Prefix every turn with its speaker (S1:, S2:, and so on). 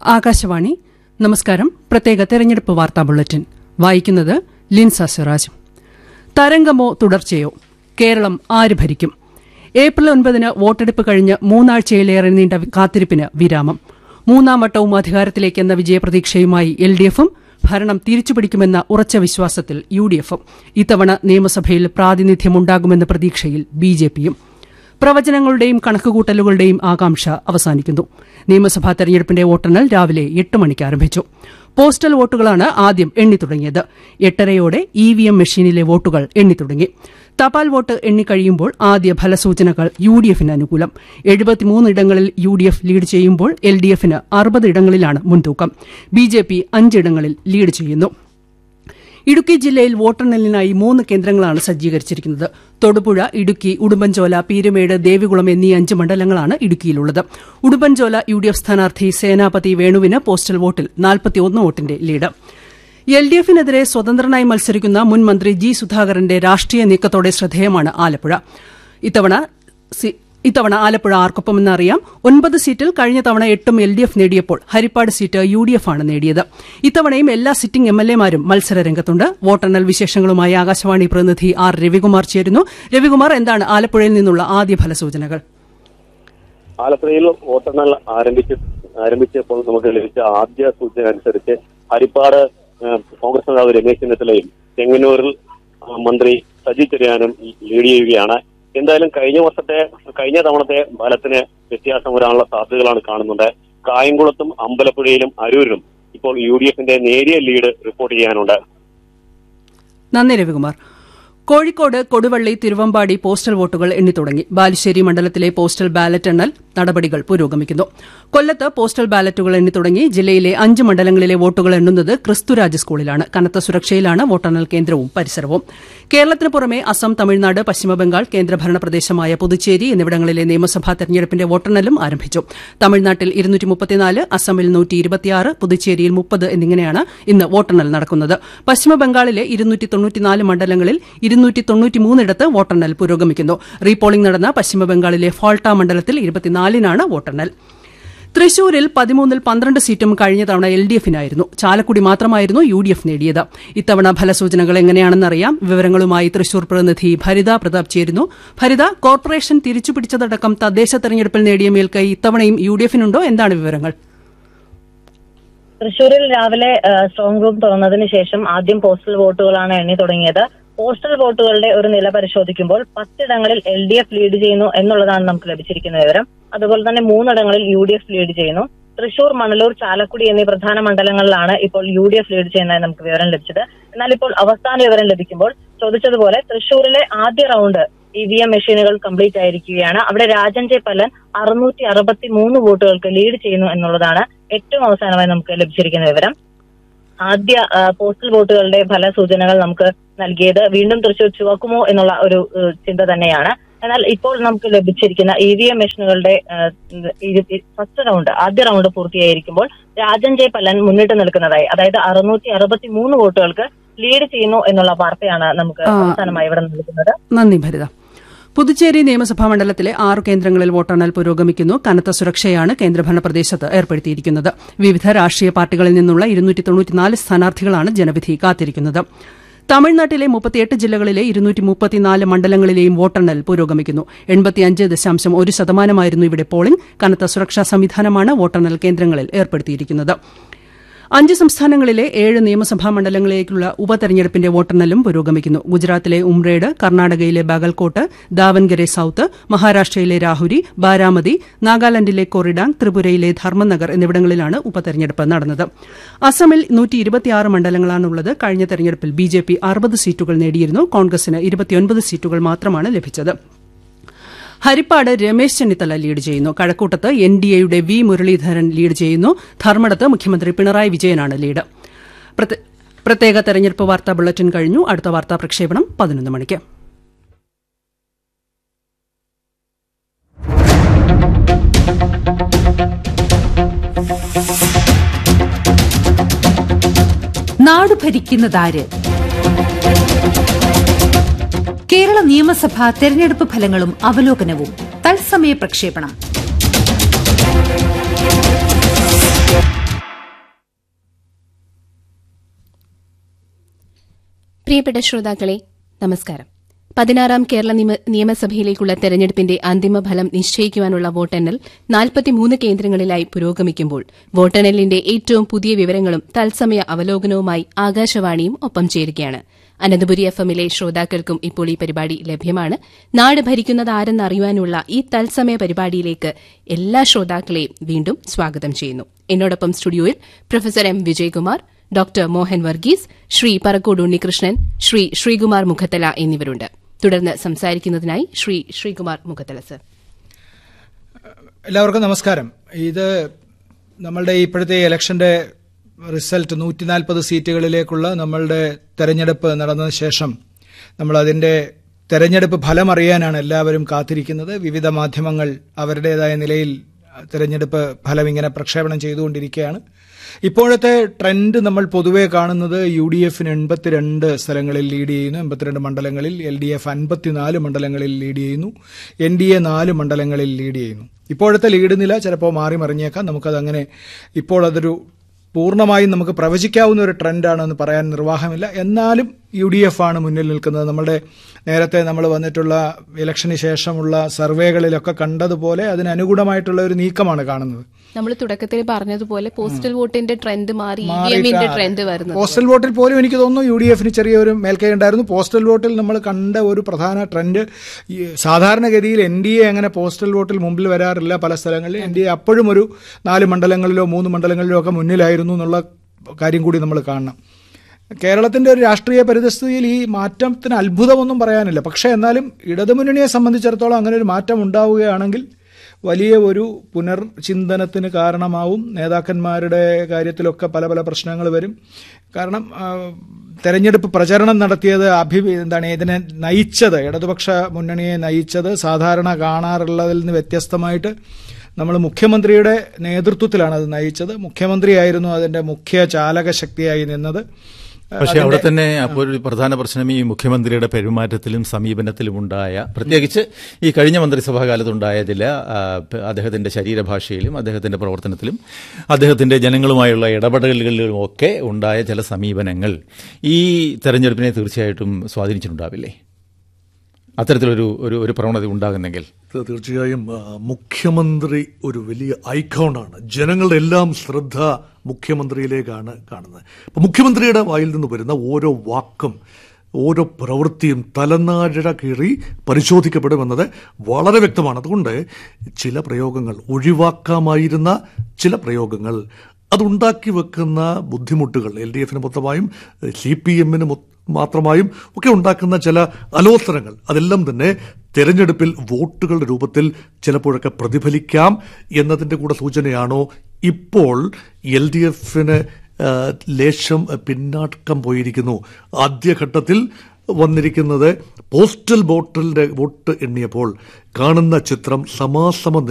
S1: ആകാശവാണി നമസ്കാരം പ്രത്യേക തെരഞ്ഞെടുപ്പ് വാർത്താ ബുള്ളറ്റിൻ വായിക്കുന്നത് ലിൻസ സിറാജ് തരംഗമോ തുടർച്ചയോ കേരളം ആര് ഭരിക്കും ഏപ്രിൽ ഒൻപതിന് വോട്ടെടുപ്പ് കഴിഞ്ഞ് മൂന്നാഴ്ചയിലേറെ നീണ്ട കാത്തിരിപ്പിന് വിരാമം മൂന്നാം വട്ടവും അധികാരത്തിലേക്കെന്ന വിജയപ്രതീക്ഷയുമായി എൽ ഡി എഫും ഭരണം തിരിച്ചുപിടിക്കുമെന്ന ഉറച്ച വിശ്വാസത്തിൽ യു ഡി എഫും ഇത്തവണ നിയമസഭയിൽ പ്രാതിനിധ്യമുണ്ടാകുമെന്ന പ്രതീക്ഷയിൽ ബി ജെ പിയും പ്രവചനങ്ങളുടെയും കണക്കുകൂട്ടലുകളുടെയും ആകാംക്ഷ അവസാനിക്കുന്നു നിയമസഭാ തെരഞ്ഞെടുപ്പിന്റെ വോട്ടെണ്ണൽ രാവിലെ എട്ട് മണിക്ക് ആരംഭിച്ചു പോസ്റ്റൽ വോട്ടുകളാണ് ആദ്യം എണ്ണിത്തുടങ്ങിയത് എട്ടരയോടെ ഇ വി എം മെഷീനിലെ വോട്ടുകൾ എണ്ണിത്തുടങ്ങി തപാൽ വോട്ട് എണ്ണിക്കഴിയുമ്പോൾ ആദ്യ ഫലസൂചനകൾ യു ഡി എഫിന് അനുകൂലം എഴുപത്തിമൂന്നിടങ്ങളിൽ യു ഡി എഫ് ലീഡ് ചെയ്യുമ്പോൾ എൽ ഡി എഫിന് അറുപത് ഇടങ്ങളിലാണ് മുൻതൂക്കം ബി ജെ പി അഞ്ചിടങ്ങളിൽ ലീഡ് ചെയ്യുന്നു ഇടുക്കി ജില്ലയിൽ വോട്ടെണ്ണലിനായി മൂന്ന് കേന്ദ്രങ്ങളാണ് സജ്ജീകരിച്ചിരിക്കുന്നത് തൊടുപുഴ ഇടുക്കി ഉടുമ്പൻചോല പീരുമേട് ദേവികുളം എന്നീ അഞ്ച് മണ്ഡലങ്ങളാണ് ഇടുക്കിയിലുള്ളത് ഉടുമ്പൻചോല യു ഡി എഫ് സ്ഥാനാർത്ഥി സേനാപതി വേണുവിന് പോസ്റ്റൽ വോട്ടിൽ നാൽപ്പത്തിയൊന്ന് വോട്ടിന്റെ ലീഡ് എൽ ഡി എഫിനെതിരെ സ്വതന്ത്രനായി മത്സരിക്കുന്ന മുൻ മന്ത്രി ജി സുധാകരന്റെ രാഷ്ട്രീയ നീക്കത്തോടെ ശ്രദ്ധേയമാണ് ആലപ്പുഴ ഇത്തവണ സി- ഇത്തവണ ആലപ്പുഴ ആർക്കൊപ്പമെന്നറിയാം ഒൻപത് സീറ്റിൽ കഴിഞ്ഞ തവണ എട്ടും എൽ ഡി എഫ് നേടിയപ്പോൾ Haripad seat U D F ആണ് നേടിയത് ഇത്തവണയും എല്ലാ സിറ്റിംഗ് എം എൽ എമാരും മത്സര രംഗത്തുണ്ട് വോട്ടെണ്ണൽ വിശേഷങ്ങളുമായി ആകാശവാണി പ്രതിനിധി ആർ രവികുമാർ ചേരുന്നു രവികുമാർ എന്താണ് ആലപ്പുഴയിൽ നിന്നുള്ള ആദ്യ ഫലസൂചനകൾ
S2: ആലപ്പുഴയിൽ വോട്ടെണ്ണൽ ആരംഭിച്ച് ആരംഭിച്ചപ്പോൾ നമുക്ക് ലഭിച്ച ആദ്യ സൂചന അനുസരിച്ച് ഹരിപ്പാട് ഏഹ്, കോൺഗ്രസ് നേതാവ് രമേശ് ചെന്നിത്തലയും ചെങ്ങന്നൂരിൽ ആ, മന്ത്രി സജി ചെറിയാനും ലീഡ് ചെയ്യുകയാണ് എന്തായാലും കഴിഞ്ഞ വർഷത്തെ കഴിഞ്ഞ തവണത്തെ ഫലത്തിന് വ്യത്യാസം വരാനുള്ള സാധ്യതകളാണ് കാണുന്നുണ്ട് കായംകുളത്തും അമ്പലപ്പുഴയിലും അരൂരിലും ഇപ്പോൾ യു ഡി എഫിന്റെ നേരിയ ലീഡ് റിപ്പോർട്ട് ചെയ്യാനുണ്ട്
S1: നന്ദി രവികുമാർ കോഴിക്കോട് കൊടുവള്ളി തിരുവമ്പാടി പോസ്റ്റൽ വോട്ടുകൾ എണ്ണിത്തുടങ്ങി ബാലുശ്ശേരി മണ്ഡലത്തിലെ പോസ്റ്റൽ ബാലറ്റ് എണ്ണൽ നടപടികൾ പുരോഗമിക്കുന്നു കൊല്ലത്ത് പോസ്റ്റൽ ബാലറ്റുകൾ എണ്ണിത്തുടങ്ങി ജില്ലയിലെ അഞ്ച് മണ്ഡലങ്ങളിലെ വോട്ടുകൾ എണ്ണുന്നത് ക്രിസ്തുരാജ് സ്കൂളിലാണ് കനത്ത സുരക്ഷയിലാണ് വോട്ടെണ്ണൽ കേന്ദ്രവും പരിസരവും കേരളത്തിന് പുറമെ അസം തമിഴ്നാട് പശ്ചിമബംഗാൾ കേന്ദ്രഭരണ പ്രദേശമായ പുതുച്ചേരി എന്നിവിടങ്ങളിലെ നിയമസഭാ തെരഞ്ഞെടുപ്പിന്റെ വോട്ടെണ്ണലും ആരംഭിച്ചു തമിഴ്നാട്ടിൽ അസമിൽ പുതുച്ചേരിയിൽ മുപ്പത് എന്നിങ്ങനെയാണ് ഇന്ന് വോട്ടെണ്ണൽ നടക്കുന്നത് പശ്ചിമബംഗാളിലെ മണ്ഡലങ്ങളിൽ ഇരുന്നൂറ്റി തൊണ്ണൂറ്റിമൂന്നിടത്ത് വോട്ടെണ്ണൽ പുരോഗമിക്കുന്നു റീപോളിംഗ് നടന്ന പശ്ചിമബംഗാളിലെ ഫോൾട്ട മണ്ഡലത്തിൽ ഇരുപത്തിനാലിനാണ് വോട്ടെണ്ണൽ തൃശൂരിൽ പതിമൂന്നിൽ പന്ത്രണ്ട് സീറ്റും കഴിഞ്ഞ തവണ എൽ ഡി എഫിനായിരുന്നു ചാലക്കുടി മാത്രമായിരുന്നു യു ഡി എഫ് നേടിയത് ഇത്തവണ ഫലസൂചനകൾ എങ്ങനെയാണെന്നറിയാം വിവരങ്ങളുമായി തൃശൂർ പ്രതിനിധി ഭരിത പ്രതാപ് ചേരുന്നു ഭരിത കോർപ്പറേഷൻ തിരിച്ചുപിടിച്ചതടക്കം തദ്ദേശ തെരഞ്ഞെടുപ്പിൽ നേടിയ മേൽക്കൈ ഇത്തവണയും യു ഡി എഫിനുണ്ടോ എന്താണ് വിവരങ്ങൾ
S3: തൃശൂരിൽ രാവിലെ ആ, സ്ട്രോങ് റൂം തുറന്നതിന് ശേഷം ആദ്യം പോസ്റ്റൽ വോട്ടുകളാണ് എണ്ണി തുടങ്ങിയത് പോസ്റ്റൽ വോട്ടുകളുടെ ഒരു നില പരിശോധിക്കുമ്പോൾ പത്തിടങ്ങളിൽ എൽ ഡി എഫ് ലീഡ് ചെയ്യുന്നു എന്നുള്ളതാണ് നമുക്ക് ലഭിച്ചിരിക്കുന്ന വിവരം അതുപോലെ തന്നെ മൂന്നിടങ്ങളിൽ യു ഡി എഫ് ലീഡ് ചെയ്യുന്നു തൃശൂർ മണലൂർ ചാലക്കുടി എന്നീ പ്രധാന മണ്ഡലങ്ങളിലാണ് ഇപ്പോൾ യു ഡി എഫ് ലീഡ് ചെയ്യുന്നതായി നമുക്ക് വിവരം ലഭിച്ചത് എന്നാൽ ഇപ്പോൾ അവസാന വിവരം ലഭിക്കുമ്പോൾ ചോദിച്ചതുപോലെ തൃശൂരിലെ ആദ്യ റൗണ്ട് ഇ വി എം മെഷീനുകൾ കംപ്ലീറ്റ് ആയിരിക്കുകയാണ് അവിടെ രാജൻ ജെ പല്ലൻ അറുന്നൂറ്റി അറുപത്തി മൂന്ന് വോട്ടുകൾക്ക് ലീഡ് ചെയ്യുന്നു എന്നുള്ളതാണ് ഏറ്റവും അവസാനമായി നമുക്ക് ലഭിച്ചിരിക്കുന്ന വിവരം ആദ്യ ആ, പോസ്റ്റൽ വോട്ടുകളുടെ ഫലസൂചനകൾ നമുക്ക് നൽകിയത് വീണ്ടും തൃശൂർ ചുവക്കുമോ എന്നുള്ള ഒരു ഏഹ്, ചിന്ത തന്നെയാണ് എന്നാൽ ഇപ്പോൾ നമുക്ക് ലഭിച്ചിരിക്കുന്ന ഇ വി എം മെഷീനുകളുടെ ഫസ്റ്റ് റൗണ്ട് ആദ്യ റൗണ്ട് പൂർത്തിയായിരിക്കുമ്പോൾ രാജൻ ജെ പല്ലൻ മുന്നിട്ട് നിൽക്കുന്നതായി അതായത് അറുന്നൂറ്റി അറുപത്തി മൂന്ന് വോട്ടുകൾക്ക് ലീഡ് ചെയ്യുന്നു എന്നുള്ള വാർത്തയാണ് നമുക്ക്
S1: ആ.
S3: അവസാനമായി ഇവിടെ നൽകുന്നത്
S1: നന്ദി ഭരിത പുതുച്ചേരി നിയമസഭാ മണ്ഡലത്തിലെ ആറ് കേന്ദ്രങ്ങളിൽ വോട്ടെണ്ണൽ പുരോഗമിക്കുന്നു കനത്ത സുരക്ഷയാണ് കേന്ദ്രഭരണ പ്രദേശത്ത് ഏർപ്പെടുത്തിയിരിക്കുന്നത് വിവിധ രാഷ്ട്രീയ പാർട്ടികളിൽ നിന്നുള്ള ഇരുന്നൂറ്റി തൊണ്ണൂറ്റിനാല് സ്ഥാനാർത്ഥികളാണ് ജനവിധി കാത്തിരിക്കുന്നത് തമിഴ്നാട്ടിലെ മുപ്പത്തിയെട്ട് ജില്ലകളിലെ ഇരുന്നൂറ്റി മുപ്പത്തിനാല് മണ്ഡലങ്ങളിലെയും വോട്ടെണ്ണൽ പുരോഗമിക്കുന്നു എൺപത്തിയഞ്ച് ദശാംശം ഒരു ശതമാനമായിരുന്നു ഇവിടെ പോളിംഗ് കനത്ത സുരക്ഷാ സംവിധാനമാണ് വോട്ടെണ്ണൽ കേന്ദ്രങ്ങളിൽ ഏർപ്പെടുത്തിയിരിക്കുന്നത് അഞ്ച് സംസ്ഥാനങ്ങളിലെ ഏഴ് നിയമസഭാ മണ്ഡലങ്ങളിലേക്കുള്ള ഉപതെരഞ്ഞെടുപ്പിന്റെ വോട്ടെണ്ണലും പുരോഗമിക്കുന്നു ഗുജറാത്തിലെ ഉംറേഡ് കർണാടകയിലെ ബാഗൽകോട്ട് ദാവൻഗരെ സൌത്ത് മഹാരാഷ്ട്രയിലെ രാഹുരി ബാരാമതി നാഗാലാൻഡിലെ കൊറിഡാങ് ത്രിപുരയിലെ ധർമ്മനഗർ എന്നിവിടങ്ങളിലാണ് ഉപതെരഞ്ഞെടുപ്പ് നടന്നത് അസമിൽ മണ്ഡലങ്ങളാണുള്ളത് കഴിഞ്ഞ തെരഞ്ഞെടുപ്പിൽ ബി ജെ പി അറുപത് സീറ്റുകൾ നേടിയിരുന്നു കോൺഗ്രസിന് ഇരുപത്തിയൊൻപത് സീറ്റുകൾ മാത്രമാണ് ലഭിച്ചത് ഹരിപ്പാട് രമേശ് ചെന്നിത്തല ലീഡ് ചെയ്യുന്നു കഴക്കൂട്ടത്ത് എൻ ഡി എയുടെ വി മുരളീധരൻ ലീഡ് ചെയ്യുന്നു ധർമ്മടത്ത് മുഖ്യമന്ത്രി പിണറായി വിജയനാണ് ലീഡ് പ്രത്യ- പ്രത്യേക തെരഞ്ഞെടുപ്പ് വാർത്താ ബുള്ളറ്റിൻ കഴിഞ്ഞു അടുത്ത വാർത്താ പ്രക്ഷേപണം പതിനൊന്ന് മണിക്ക്
S4: നാട് ഭരിക്കുന്നതാര് കേരള നിയമസഭാ തെരഞ്ഞെടുപ്പ് ഫലങ്ങളും അവലോകനവും തത്സമയ പ്രക്ഷേപണം
S5: പ്രിയപ്പെട്ട ശ്രോതാക്കളെ നമസ്കാരം പതിനാറാം കേരള നിയമ- നിയമസഭയിലേക്കുള്ള തെരഞ്ഞെടുപ്പിന്റെ അന്തിമ ഫലം നിശ്ചയിക്കുവാനുള്ള വോട്ടെണ്ണൽ നാൽപ്പത്തിമൂന്ന് കേന്ദ്രങ്ങളിലായി പുരോഗമിക്കുമ്പോൾ വോട്ടെണ്ണലിന്റെ ഏറ്റവും പുതിയ വിവരങ്ങളും തത്സമയ അവലോകനവുമായി ആകാശവാണിയും ഒപ്പം ചേരുകയാണ് അനന്തപുരി എഫ് എമ്മിലെ ശ്രോതാക്കൾക്കും ഇപ്പോൾ ഈ പരിപാടി ലഭ്യമാണ് നാട് ഭരിക്കുന്നത് ആരെന്നറിയുവാനുള്ള ഈ തത്സമയ പരിപാടിയിലേക്ക് എല്ലാ ശ്രോതാക്കളെയും വീണ്ടും സ്വാഗതം ചെയ്യുന്നു എന്നോടൊപ്പം സ്റ്റുഡിയോയിൽ professor M Vijayakumar doctor Mohan Varghese Shri Parakode Unnikrishnan Shri Sreekumar Mukhathala എന്നിവരുണ്ട് തുടർന്ന് സംസാരിക്കുന്നതിനായി ശ്രീ ശ്രീകുമാർ മുഖത്തല സർ
S6: എല്ലാവർക്കും നമസ്കാരം ഇത് നമ്മളുടെ ഇപ്പോഴത്തെ ഇലക്ഷന്റെ റിസൾട്ട് നൂറ്റി നാൽപ്പത് സീറ്റുകളിലേക്കുള്ള നമ്മളുടെ തെരഞ്ഞെടുപ്പ് നടന്നതിന് ശേഷം നമ്മൾ അതിന്റെ തെരഞ്ഞെടുപ്പ് ഫലം അറിയാനാണ് എല്ലാവരും കാത്തിരിക്കുന്നത് വിവിധ മാധ്യമങ്ങൾ അവരുടേതായ നിലയിൽ തെരഞ്ഞെടുപ്പ് ഫലം ഇങ്ങനെ പ്രക്ഷേപണം ചെയ്തുകൊണ്ടിരിക്കുകയാണ് ഇപ്പോഴത്തെ ട്രെൻഡ് നമ്മൾ പൊതുവെ കാണുന്നത് യു ഡി എഫിന് എൺപത്തിരണ്ട് സ്ഥലങ്ങളിൽ ലീഡ് ചെയ്യുന്നു എൺപത്തിരണ്ട് മണ്ഡലങ്ങളിൽ എൽ ഡി എഫ് അൻപത്തിനാല് മണ്ഡലങ്ങളിൽ ലീഡ് ചെയ്യുന്നു എൻ ഡി എ നാല് മണ്ഡലങ്ങളിൽ ലീഡ് ചെയ്യുന്നു ഇപ്പോഴത്തെ ലീഡ് നില ചിലപ്പോൾ മാറി മറിഞ്ഞേക്കാം നമുക്കതങ്ങനെ ഇപ്പോൾ അതൊരു പൂർണ്ണമായും നമുക്ക് പ്രവചിക്കാവുന്ന ഒരു ട്രെൻഡാണെന്ന് പറയാൻ നിർവാഹമില്ല എന്നാലും യു ഡി എഫ് ആണ് മുന്നിൽ നിൽക്കുന്നത് നമ്മുടെ നേരത്തെ നമ്മൾ വന്നിട്ടുള്ള ഇലക്ഷന് ശേഷമുള്ള സർവേകളിലൊക്കെ കണ്ടതുപോലെ അതിന് അനുകൂലമായിട്ടുള്ള ഒരു നീക്കമാണ് കാണുന്നത്
S5: നമ്മൾ തുടക്കത്തിൽ പറഞ്ഞതുപോലെ പോസ്റ്റൽ വോട്ടിന്റെ ട്രെൻഡ് മാറി ഇ
S6: മാറിയിട്ട്
S5: എമ്മിന്റെ ട്രെൻഡ് വരുന്നത്
S6: പോസ്റ്റൽ വോട്ടിൽ പോലും എനിക്ക് തോന്നുന്നു യു ഡി എഫിന് ചെറിയൊരു മേൽക്കൈ ഉണ്ടായിരുന്നു പോസ്റ്റൽ വോട്ടിൽ നമ്മൾ കണ്ട ഒരു പ്രധാന ട്രെൻഡ് ഈ സാധാരണഗതിയിൽ എൻ ഡി എ അങ്ങനെ പോസ്റ്റൽ വോട്ടിൽ മുമ്പിൽ വരാറില്ല പല സ്ഥലങ്ങളിൽ എൻ ഡി എ അപ്പോഴും ഒരു നാല് മണ്ഡലങ്ങളിലോ മൂന്ന് മണ്ഡലങ്ങളിലോ ഒക്കെ മുന്നിലായിരുന്നു എന്നുള്ള കാര്യം കൂടി നമ്മൾ കാണണം കേരളത്തിന്റെ ഒരു രാഷ്ട്രീയ പരിതസ്ഥിതിയിൽ ഈ മാറ്റത്തിന് അത്ഭുതമൊന്നും പറയാനില്ല പക്ഷേ എന്നാലും ഇടതുമുന്നണിയെ സംബന്ധിച്ചിടത്തോളം അങ്ങനെ ഒരു മാറ്റം ഉണ്ടാവുകയാണെങ്കിൽ വലിയ ഒരു പുനർചിന്തനത്തിന് കാരണമാവും നേതാക്കന്മാരുടെ കാര്യത്തിലൊക്കെ പല പല പ്രശ്നങ്ങൾ വരും കാരണം ആ, തെരഞ്ഞെടുപ്പ് പ്രചരണം നടത്തിയത് അഭി എന്താണ് ഇതിനെ നയിച്ചത് ഇടതുപക്ഷ മുന്നണിയെ നയിച്ചത് സാധാരണ കാണാറുള്ളതിൽ നിന്ന് വ്യത്യസ്തമായിട്ട് നമ്മൾ മുഖ്യമന്ത്രിയുടെ നേതൃത്വത്തിലാണ് അത് നയിച്ചത് മുഖ്യമന്ത്രിയായിരുന്നു അതിന്റെ മുഖ്യ ചാലക ശക്തിയായി നിന്നത്
S7: പക്ഷെ അവിടെ തന്നെ അപ്പോൾ ഒരു പ്രധാന പ്രശ്നം ഈ മുഖ്യമന്ത്രിയുടെ പെരുമാറ്റത്തിലും സമീപനത്തിലും ഉണ്ടായ പ്രത്യേകിച്ച് ഈ കഴിഞ്ഞ മന്ത്രിസഭാ കാലത്തുണ്ടായ ചില ആ, പ- അദ്ദേഹത്തിന്റെ ശരീരഭാഷയിലും അദ്ദേഹത്തിന്റെ പ്രവർത്തനത്തിലും അദ്ദേഹത്തിന്റെ ജനങ്ങളുമായുള്ള ഇടപെടലുകളിലും ഒക്കെ ഉണ്ടായ ചില സമീപനങ്ങൾ ഈ തെരഞ്ഞെടുപ്പിനെ തീർച്ചയായിട്ടും സ്വാധീനിച്ചിട്ടുണ്ടാവില്ലേ അത്തരത്തിലൊരു ഒരു ഒരു പ്രവണത ഉണ്ടാകുന്നെങ്കിൽ
S8: ഇത് തീർച്ചയായും ആ, മുഖ്യമന്ത്രി ഒരു വലിയ ഐക്കോണാണ് ജനങ്ങളുടെ എല്ലാം ശ്രദ്ധ മുഖ്യമന്ത്രിയിലേക്കാണ് കാണുന്നത് അപ്പൊ മുഖ്യമന്ത്രിയുടെ വായിൽ നിന്ന് വരുന്ന ഓരോ വാക്കും ഓരോ പ്രവൃത്തിയും തലനാഴ കീറി പരിശോധിക്കപ്പെടുമെന്നത് വളരെ വ്യക്തമാണ് അതുകൊണ്ട് ചില പ്രയോഗങ്ങൾ ഒഴിവാക്കാമായിരുന്ന ചില പ്രയോഗങ്ങൾ അതുണ്ടാക്കി വെക്കുന്ന ബുദ്ധിമുട്ടുകൾ എൽ ഡി എഫിന് മൊത്തമായും സി പി എമ്മിന് മാത്രമായും ഒക്കെ ഉണ്ടാക്കുന്ന ചില അലോസരങ്ങൾ അതെല്ലാം തന്നെ തെരഞ്ഞെടുപ്പിൽ വോട്ടുകളുടെ രൂപത്തിൽ ചിലപ്പോഴൊക്കെ പ്രതിഫലിക്കാം എന്നതിന്റെ കൂടെ സൂചനയാണോ ഇപ്പോൾ എൽ ഡി എഫിന് ലേശം പിന്നാക്കം പോയിരിക്കുന്നു ആദ്യഘട്ടത്തിൽ വന്നിരിക്കുന്നത് പോസ്റ്റൽ വോട്ടറിന്റെ വോട്ട് എണ്ണിയപ്പോൾ കാണുന്ന ചിത്രം സമാസമ